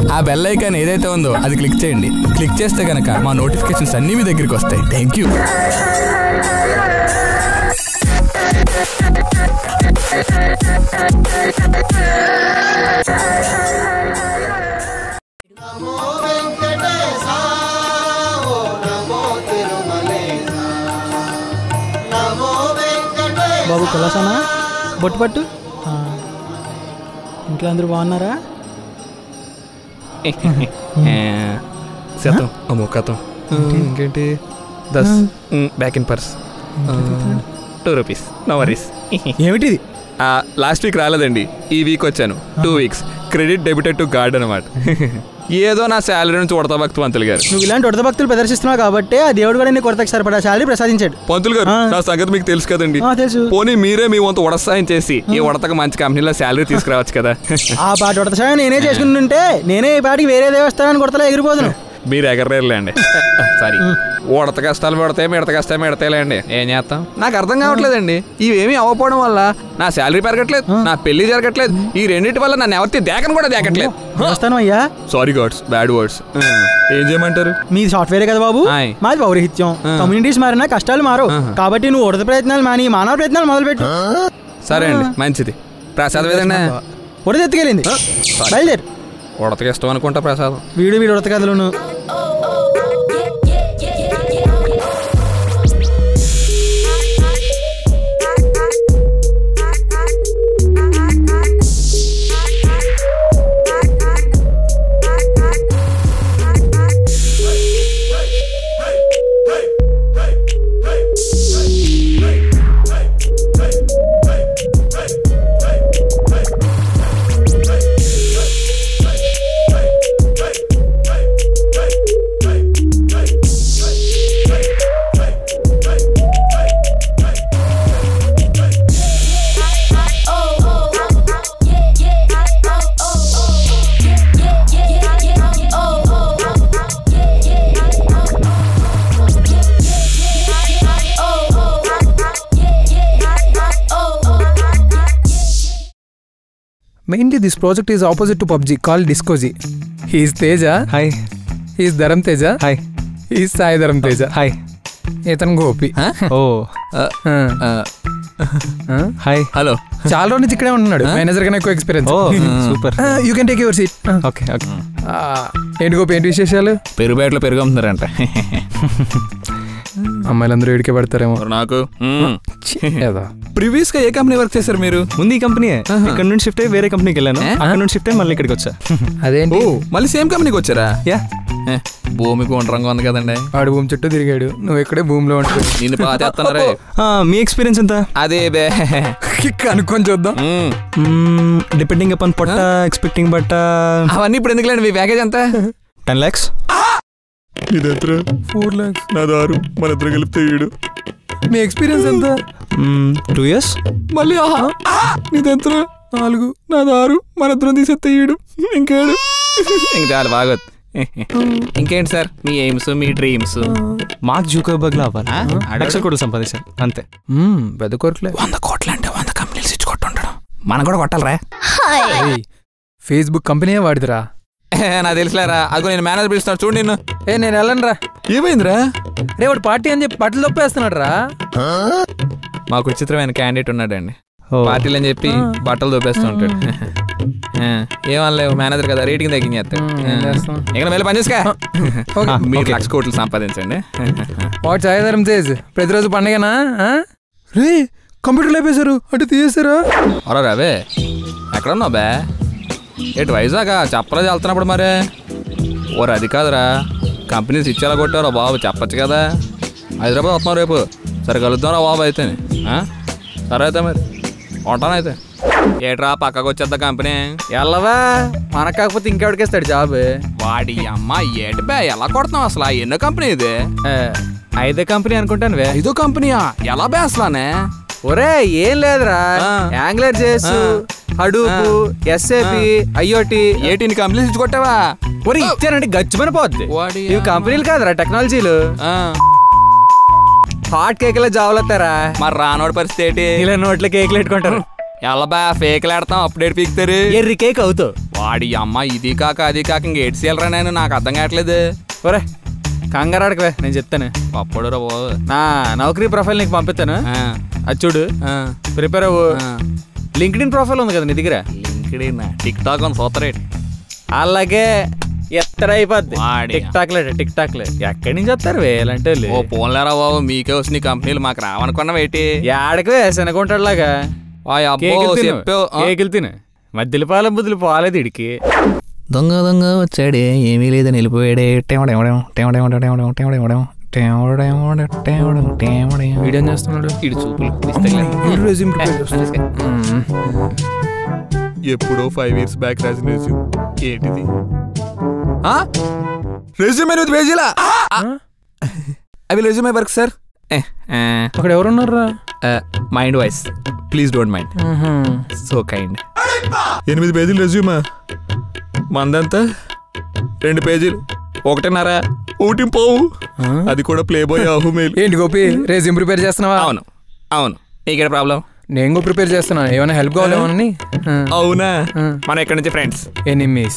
ఆ bell icon ఏదైతే ఉందో అది క్లిక్ చేయండి క్లిక్ చేస్తే కనుక మా నోటిఫికేషన్స్ అన్నీ మీ దగ్గరికి వస్తాయి థ్యాంక్ యూ బాబు కులాసానా బొట్టు పట్టు ఆ. ఇంట్లో అందరూ బాగున్నారా శాతం అమ్మో కథం ఇంకేంటి దస్ back in purse two rupees no worries ఏమిటిది లాస్ట్ వీక్ రాలేదండి ఈ వీక్ వచ్చాను two weeks credit debited to card అనమాట ఏదో నా శాలరీ నుంచి ఉడతా భక్తి పంతులు గారు నువ్వు ఇలాంటి ఉడత భక్తులు ప్రదర్శిస్తున్నావు కాబట్టి ఆ దేవుడు కూడా నీ కొరతకు సరిపడా శాలరీ ప్రసాదించాడు పంతులు గారు ఆ. నా సంగతి మీకు తెలుసు కదండి ఆ, తెలుసు పోనీ మీరే మీ వంతు ఉడసాయం చేసి ఈ ఉడతకు మంచి కంపెనీలో శాలరీ తీసుకురావచ్చు కదా ఆ పాట ఉడత సాయం నేనే చేసుకుంటుంటే నేనే ఈ పాటికి వేరే దేవస్థానానికి కొడతలో ఎగిరిపోదును మీరు ఎగరలేండి సారీ ఉడత కష్టాలు పెడతాయి మిడత కష్టాలు పెడతాయిలేండి ఏం చేస్తాం నాకు అర్థం కావట్లేదండి ఇవేమీ అవ్వకపోవడం వల్ల నా శాలరీ పెరగట్లేదు నా పెళ్లి జరగట్లేదు ఈ రెండింటి వల్ల నన్ను ఎవరి దేకను కూడా దేకట్లేదు దేవస్థానం అయ్యా సారీ గాడ్స్ బ్యాడ్ వర్డ్స్ ఏం చేయమంటారు మీది సాఫ్ట్వేరే కదా బాబు ఆయ్. మాది పౌరహిత్యం ఆ. కమ్యూనిటీస్ మారినా కష్టాలు మారు ఆహా. కాబట్టి నువ్వు ఉడత ప్రయత్నాలు మాని మానవ ప్రయత్నాలు మొదలుపెట్టు సరే అండి మంచిది ప్రసాదం ఏదండి ఉడత ఎత్తుకెళ్ళింది sorry. బయలుదేరు ఉడతకి ఇష్టం అనుకుంటా ప్రసాదం వీడు వీడు ఉడత కథలును Mainly, this project is opposite to PUBG called Discozy. He is Teja. Hi He is Dharam Teja. Hi He is Sai Dharam Teja. Hi ఇతను గోపి ఓ హాయ్ హలో చాలా రోజు నుంచి ఇక్కడే ఉంటున్నాడు మేనేజర్ కన్నా ఎక్కువ experience oh super you can take your seat okay okay ఏంటి గోపి ఏంటి విశేషాలు పెరుగుబేటలో పెరుగు అమ్ముతున్నారంట అమ్మాయిలందరూ ఏడికే పడతారేమో మరి నాకు ఏదో ప్రీవియస్ గా ఏ కంపెనీ వర్క్ చేశారు మీరు ముందు ఈ కంపెనీ ఇక్కడ నుండి షిఫ్ట్ అయ్యి వేరే కంపెనీకి వెళ్ళాను ఏ? అక్కడ నుండి షిఫ్ట్ అయ్యి మళ్ళీ ఇక్కడికి వచ్చా అదేంటి ఓ మళ్ళీ సేమ్ కంపెనీకి వచ్చారా యా ఏ, భూమికి ఉండరంగా ఉంది కదండి వాడు భూమి చుట్టూ తిరిగాడు నువ్వు ఇక్కడే భూమిలో ఉంటుంది నిన్ను పాతేస్తున్నారే మీ ఎక్స్పీరియన్స్ ఎంత అదే బే కనుక్కొని చూద్దాం మ్మ్. డిపెండింగ్ అపాన్ పొట్ట ఎక్స్పెక్టింగ్ బట్ట అవన్నీ ఇప్పుడు ఎందుకులేండి మీ ప్యాకేజ్ ఎంత టెన్ ల్యాక్స్ ఫోర్ లాక్స్ నా దారు మన ఇద్దరు కలిపితే వీడు మీ ఎక్స్పీరియన్స్ ఎంత టూ ఇయర్స్ మళ్ళీ ఆహా నీదెంత నాలుగు నా దారు మన ఇద్దరం తీసేస్తే వీడు ఇంకేడు ఇంక చాలు బాగోదు ఇంకేంటి సార్ మీ ఎయిమ్స్ మీ డ్రీమ్స్ మార్క్ జూకర్బర్గ్ లో అవ్వాలి ఆ? లక్ష కోట్లు సంపాదించాను అంతే మ్మ్, పెద్ద కోరికలే వంద కోట్లు అంటే వంద కంపెనీలు ఇచ్చి కొట్టుంటాడు మనం కూడా కొట్టాలరా ఏయ్, ఫేస్బుక్ కంపెనీయే వాడిదిరా నాకు తెలుసులేరా అదిగో నేను మేనేజర్ పిలుస్తాను చూడు నిన్ను ఏ నేను వెళ్ళను రా ఏమైందిరా రే వాడు పార్టీ అని చెప్పి బట్టలు తప్పేస్తున్నాడు రా మాకు విచిత్రమైన క్యాండిడేట్ ఉన్నాడండి ఓ. పార్టీలు అని చెప్పి బట్టలు దొబ్బేస్తూ ఉంటాడు ఏమనలేవు మేనేజర్ కదా రేటింగ్ తగ్గించేస్తాడు ఏం చేస్తాం? ఇక్కడ వెళ్ళి పని చేసుకా ఓకే. మీరు ఓకే. లక్ష కోట్లు సంపాదించండి వాడు సాయధరం తేజ్ ప్రతిరోజు పండగనా ఆ? రే కంప్యూటర్ లేపేశారు అటు తీసేశారా అరే రవే ఎక్కడ ఉన్నావు బే ఏటు వైజాగ్ చెప్పలేదు వెళ్తున్నప్పుడు మరే ఓరు అది కాదురా కంపెనీస్ ఇచ్చేలా కొట్టారా బాబు చెప్పచ్చు కదా హైదరాబాద్ వస్తున్నాం రేపు సరే కలుద్దాం రా బాబు అయితే ఆ? సరే అయితే మరి ఉంటానైతే ఏట్రా పక్కకు వచ్చేద్దా కంపెనీ ఎల్లవా మనకు కాకపోతే ఇంకెవడికేస్తాడు జాబ్ వాడి అమ్మ ఏటి బే ఎలా కొడుతున్నావు అసలు ఆ ఎన్నో కంపెనీ ఇది ఐదే కంపెనీ అనుకుంటాను వే ఐదో కంపెనీయా ఎలా బే అసలానే ఒరే ఏం లేదురా ఆ. యాంగ్లర్ చేసు హడూపు ఎస్ఏపి ఐఓటి ఏటీని కంపెనీస్ ఇచ్చి కొట్టావా ఒరే ఇచ్చానంటే గచ్చిపోయిన పోద్ది వాడి ఇవి కంపెనీలు కాదురా టెక్నాలజీలు ఆ, హాట్ కేక్ లో జావులు వస్తారా మరి రానోడి పరిస్థితి ఏంటి ఇలా నోట్ల కేకులు పెట్టుకుంటారు ఎలా బా ఫేక్లు ఆడతాం అప్డేట్ పీకుతారు ఎర్రి కేక్ అవుతావు వాడి అమ్మ ఇది కాక అది కాక ఇంక ఏడ్చేయాలరా నేను నాకు అర్థం కావట్లేదు ఒరే కంగారాడకవే నేను చెప్తాను పప్పుడు రా బాబు నా నౌకరీ ప్రొఫైల్ నీకు పంపిస్తాను ఆ, అది చూడు ఆ, ప్రిపేర్ అవ్వు ఆ. లింక్డ్ ఇన్ ప్రొఫైల్ ఉంది కదా నీ దగ్గర లింక్డ్ఇన్ టిక్ టాక్ అని సూతరేట్ అలాగే ఎత్తడ అయిపోద్ది వాడి. టిక్ టాక్లే టిక్ టాక్లే ఎక్కడి నుంచి వస్తారు వేలంటే ఓ పోన్లేరా బాబు మీకే వచ్చిన కంపెనీలు మాకు రావనుకున్నావు ఏంటి ఏడకి శనకుంటాడులాగా ఆ అబ్బో కేకులు తిను చెప్పావు ఆ. కేకులు తిను మధ్యలో పాలం బుద్ధులు పోలేదు ఇడికి దొంగ దొంగ వచ్చాడే ఏమీ లేదని వెళ్ళిపోయాడే టేవడేవడం టేవడేవడం టేవడేవడం టేవడేవడం టేవడేవడం టేవడం టేవడం వీడియో చేస్తున్నాడు ఇడు చూపులు ఇస్తాయిలే. ఎప్పుడో ఫైవ్ ఇయర్స్ బ్యాక్ రాసిన రెజ్యూమ్ ఏంటిది రెజ్యూమ్ అనేది పేజీలా అవి రెజ్యూమే వర్క్ సార్ అక్కడ ఎవరున్నారా mind voice please don't mind so kind ఎనిమిది పేజీలు రెజ్యూమా మందంతా రెండు పేజీలు ఒకటిన్నర ఒకటి పోవు అది కూడా ప్లే బాయ్ ఆహు మెయిల్ ఏంటి గోపి రెజ్యూమ్ ప్రిపేర్ చేస్తున్నావా అవును అవును నీకేడ ప్రాబ్లం నేను కూడా ప్రిపేర్ చేస్తున్నాను ఏమైనా హెల్ప్ కావాలేమోనని అవునా ఆ. మనం ఎక్కడి నుంచి ఫ్రెండ్స్ ఎనిమిస్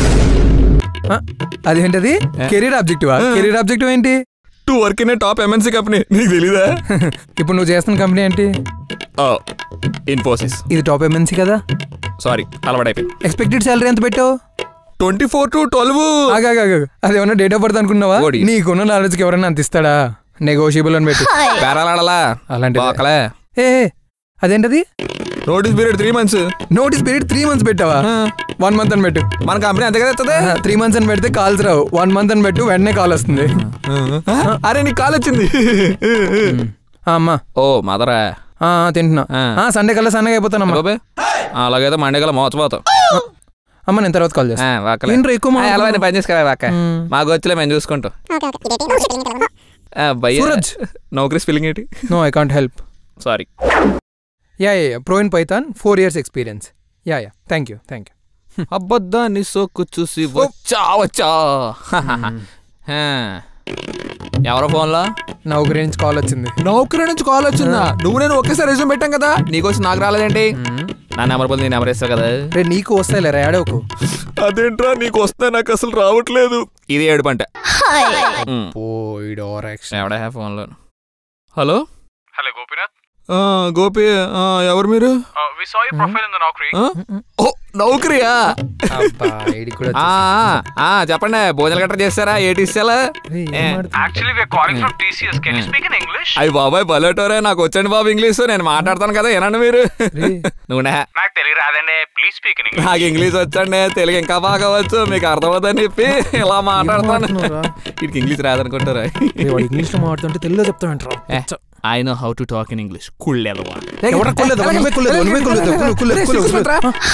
అదేంటది కెరీర్ ఆబ్జెక్టివా కెరీర్ ఆబ్జెక్టివ్ ఏంటి to work in top MNC company నీకు తెలీదా ఇప్పుడు నువ్వు చేస్తున్న కంపెనీ ఏంటి ఇన్ఫోసిస్ ఇది టాప్ ఎంఎన్సీ కదా సారీ అలవాటైపోయింది ఎక్స్పెక్టెడ్ సాలరీ ఎంత పెట్టావు ట్వంటీ ఫోర్ టు ట్వెల్వ్ ఆగాగాగా అది ఏమన్నా డేట్ ఆఫ్ బర్త్ అనుకున్నావా ఓడి. నీకున్న నాలెడ్జ్కి ఎవరైనా అంత ఇస్తాడా నెగోషియబుల్ అని పెట్టి బేరాలాడలా అలాంటిదే. బాకలే ఏ ఏ, అదేంటది notice period three months notice period three months పెట్టావా వన్ మంత్ అని పెట్టు మన కంపెనీ ఎంత కదా ఇస్తుంది త్రీ మంత్స్ అని పెడితే కాల్స్ రావు వన్ మంత్ అని పెట్టు వెంటనే కాల్ వస్తుంది అరే నీకు కాల్ వచ్చింది ఆ, అమ్మా ఓ మదరా ఆ, ఆ, తింటున్నా ఆ. ఆ, సండే కల్లా సండే అయిపోతానమ్మా బాబే అలాగైతే మండే గల మోసపోతాం అమ్మ నేను తర్వాత కాల్ చేస్తాను వాకలే ఏంట్రా ఎక్కువ మాట్లాడుతున్నావు? ఎలా పని చేసుకోవా వాక మ్మ్. మాకు వచ్చలే మేము చూసుకుంటాం ఆ, భయ్యా సూరజ్. నౌకరీ స్పెల్లింగ్ ఏంటి no I can't help sorry yeah yeah pro in Python four years experience yeah yeah thank you thank you అబద్ధాన్ని సోకు చూసి వచ్చా వచ్చా హా. ఎవరో ఫోన్లో నౌకరీ నుంచి కాల్ వచ్చింది నౌకరీ నుంచి కాల్ వచ్చిందా నువ్వు నేను ఒకేసారి రెజ్యూమ్ పెట్టాం కదా నీకు వచ్చి నాకు రాలేదేంటి నా నెంబర్ పోతే నీ నెంబర్ ఇస్తావు కదా రే నీకు వస్తాయిలే రేడోకు అదేంట్రా నీకు వస్తే నాకు అసలు రావట్లేదు ఇది ఏడు పంట పోయిడ్ ఓవర్ యాక్షన్ ఎవడా ఫోన్లో హలో హలో గోపీనాథ్ గోపి ఆ, ఎవరు మీరు we saw you profile in the Naukri ఆ? ఓ నౌకరీయా అబ్బా ఈడికి కూడా ఆ, ఆ, ఆ, చెప్పండి భోజనాలు గట్రా చేస్తారా ఏటి ఇస్తాలా రేయ్, ఏం ఏ. మాట్లాడుతున్నావ్? Actually we are calling from TCS can you speak in English అయ్యి బాబాయ్ బలేటోరే నాకు వచ్చండి బాబు ఇంగ్లీష్ నేను మాట్లాడతాను కదా ఏనండి మీరు రేయ్. నువ్వు నాకు తెలుగు రాదండి ప్లీజ్ స్పీక్ ఇన్ ఇంగ్లీష్ నాకు ఇంగ్లీష్ వచ్చండి తెలుగు ఇంకా బాగా వచ్చు మీకు అర్థమవుతుందని చెప్పి ఇలా మాట్లాడతాను మాట్లాడుతున్నావురా? వీడికి ఇంగ్లీష్ రాదనుకుంటారా రేయ్, వాడు ఇంగ్లీష్ లో మాట్లాడుతుంటే తెలుగులో చెప్తామంటారా I know how to talk in English కుళ్ళేదవా ఎవడ కుళ్ళేదు నువ్వే కుళ్ళేదు నువ్వే కుళ్ళేదు కుళ్ళు కుళ్ళు కుళ్ళు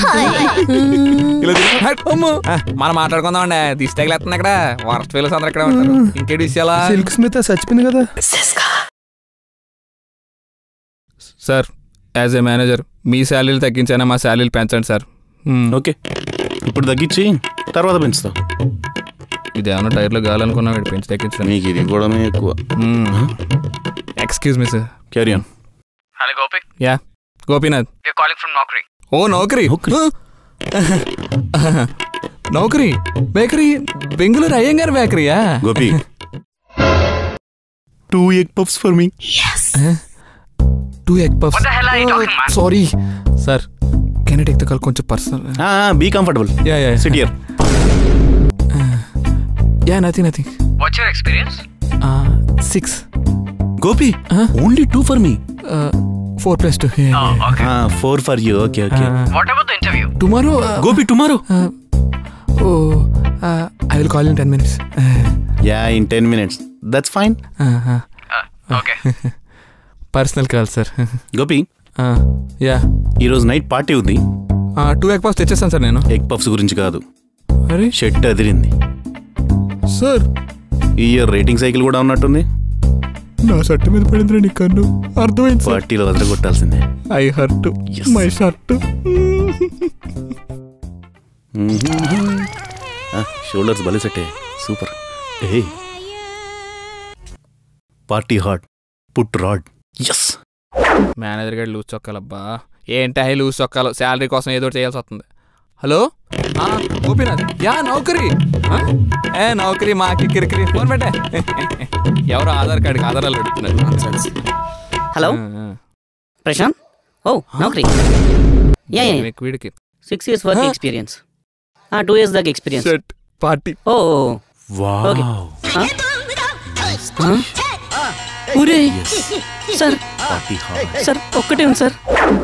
మనం మాట్లాడుకుందాం అండి దిష్టి తగిలేస్తుంది ఇక్కడ వర్స్ట్ ఫీల్స్ అందరు ఇక్కడ ఉంటారు ఇంకేటి విషయాలా సిల్క్ స్మిత్ చచ్చిపోయింది కదా సార్ యాజ్ ఏ మేనేజర్ మీ శాలరీలు తగ్గించైనా మా శాలరీలు పెంచండి సార్ ఓకే ఇప్పుడు తగ్గించి తర్వాత పెంచుతా ఇదేమన్నా టైర్లో గాలనుకున్నా వీడు పెంచి తగ్గించండి నీకు ఇది కూడా ఎక్కువ excuse me sir carry on hello Gopi yeah Gopinath we are calling from Naukri oh Naukri Naukri bakery Bengaluru Iyengar బేకరీయా Gopi two egg puffs for me two egg puff What the hell are you talking, man? Sorry sir can take the call కొంచెం personal be comfortable yeah yeah sit here yeah nothing nothing what's your experience six Gopi Huh? Only two for me four plus two okay four for you okay okay what about the interview tomorrow Gopi tomorrow oh I will call in ten minutes yeah in ten minutes that's fine okay personal call sir Gopi yeah ఈరోజు night party ఉంది two egg puffs తెచ్చేస్తాను sir నేను egg puffs గురించి కాదు అరే షెట్ అదిరింది sir ఈ ఇయర్ రేటింగ్ సైకిల్ కూడా ఉన్నట్టుంది నా షర్ట్ మీద పడింది నీ కన్ను అర్థమైంది సార్ పార్టీలో వదలగొట్టాల్సిందే I hurt Yes. My shirt shoulders భలే సెట్టే సూపర్ ఏ party hard put rod yes manager గారు లూజ్ చొక్కాలబ్బా ఏంటి హై లూజ్ చొక్కాలు శాలరీ కోసం ఏదో ఒకటి చేయాల్సి వస్తుంది హలో ఆ, గోపీనాథ్ యా నౌకరీ ఆ? ఏ నౌకరీ మాకి కిరికిరి ఫోన్ పెట్టే ఎవరు ఆధార్ కార్డుకి ఆధారాలు అడుగుతున్నారు హలో ఆ, ప్రశాంత్ ఓ నౌకరీ యా ఆ. యా మీకు వీడికి six years work experience two years దాకా experience set party oh wow ఊరే సార్ పార్టీ హాల్ సార్ ఒక్కటే ఉంది సార్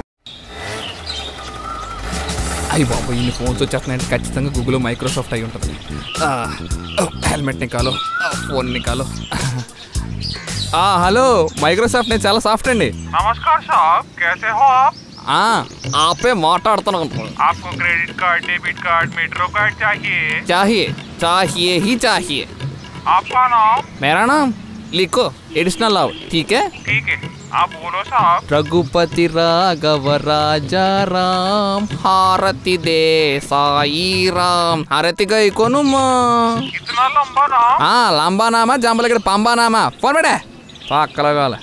అయ్యి బాబు ఇన్ని ఫోన్స్ వచ్చేస్తున్నాయంటే ఖచ్చితంగా గూగుల్ మైక్రోసాఫ్ట్ అయి ఉంటుంది ఆ, ఓ, హెల్మెట్ నికాలో ఆ, ఫోన్ నికాలో ఆ, హలో మైక్రోసాఫ్ట్ నేను చాలా సాఫ్ట్ అండి नमस्कार साहब कैसे हो आप ఆ, ఆపే మాట్లాడుతున్నాను आपको credit card debit card metro card चाहिए చాహియే చాహియే హీ చాహియే आपका नाम मेरा नाम लिखो एडिशनल लाओ ठीक है ठीक है आप बोलो साहब रघुपति राघव राजा राम हारति दे साई राम हारति गई कोनुमा इतना लंबा नाम ఆ లంబా నామా జంబలగడ పంబా నామా ఫోన్ పెట్టే పక్కల కావాలి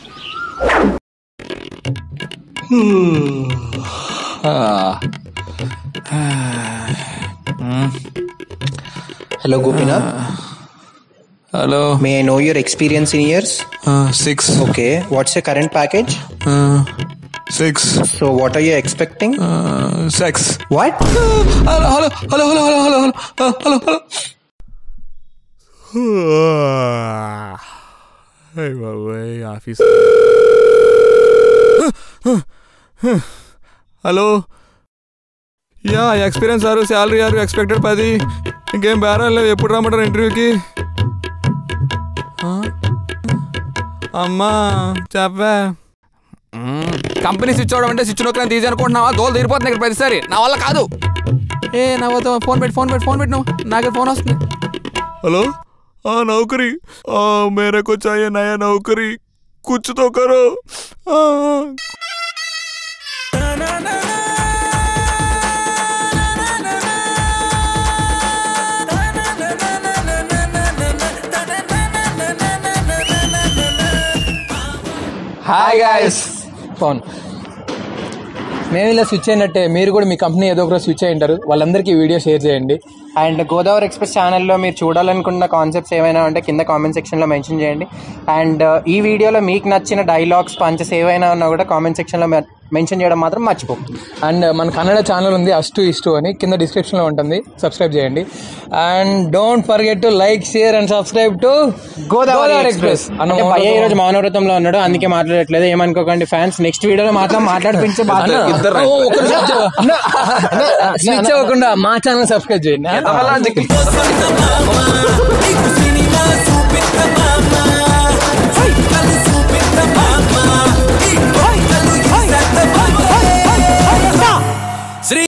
Hello, Gopinath. Hello May I know your experience in years? Six Okay. What's your current package? Six So, what are you expecting? Sex What? Hello hello hello hello hello hello hello hello hello office hello yeah experience ఆరు salary ఆరు expected పది ఇంకేం బేరం లేవు ఎప్పుడు రమ్మంటారు ఇంటర్వ్యూకి అమ్మా చెప్పే కంపెనీ స్విచ్ అవడం అంటే స్విచ్ నొక్కని తీసి అనుకుంటున్నావా దోలు తీరిపోతుంది ఇక్కడ ప్రతిసారి నా వల్ల కాదు ఏ నా వద్ద ఫోన్ పెట్టి ఫోన్ పెట్టి ఫోన్ పెట్టినావు నాకే ఫోన్ వస్తుంది हेलो हाँ नौकरी आ, मेरे को चाहिए नया नौकरी कुछ तो करो हाँ, हाँ। హాయ్ గాయస్ ఫోన్ మేము ఇలా స్విచ్ అయినట్టే మీరు కూడా మీ కంపెనీ ఏదో ఒక స్విచ్ అయి ఉంటారు వాళ్ళందరికీ ఈ వీడియో షేర్ చేయండి అండ్ గోదావరి ఎక్స్ప్రెస్ ఛానల్లో మీరు చూడాలనుకున్న కాన్సెప్ట్స్ ఏమైనా ఉంటే కింద కామెంట్ సెక్షన్లో మెన్షన్ చేయండి అండ్ ఈ వీడియోలో మీకు నచ్చిన డైలాగ్స్ పంచెస్ ఏవైనా ఉన్నా కూడా కామెంట్ సెక్షన్లో మెన్షన్ చేయడం మాత్రం మర్చిపోతుంది అండ్ మన కన్నడ ఛానల్ ఉంది అస్టు ఇష్టు అని కింద డిస్క్రిప్షన్లో ఉంటుంది సబ్స్క్రైబ్ చేయండి and don't forget to like share and subscribe to Godavari express అంటే భయ్య ఈ రోజు మౌనవ్రతంలో ఉన్నాడు అందుకే మాట్లాడట్లేదు ఏమనుకోకండి ఫ్యాన్స్ నెక్స్ట్ వీడియోలో మాత్రం మాట్లాడిపించే బాధ్యత స్విచ్ అవ్వకుండా మా ఛానల్ సబ్స్క్రైబ్ చేయండి అలాంటి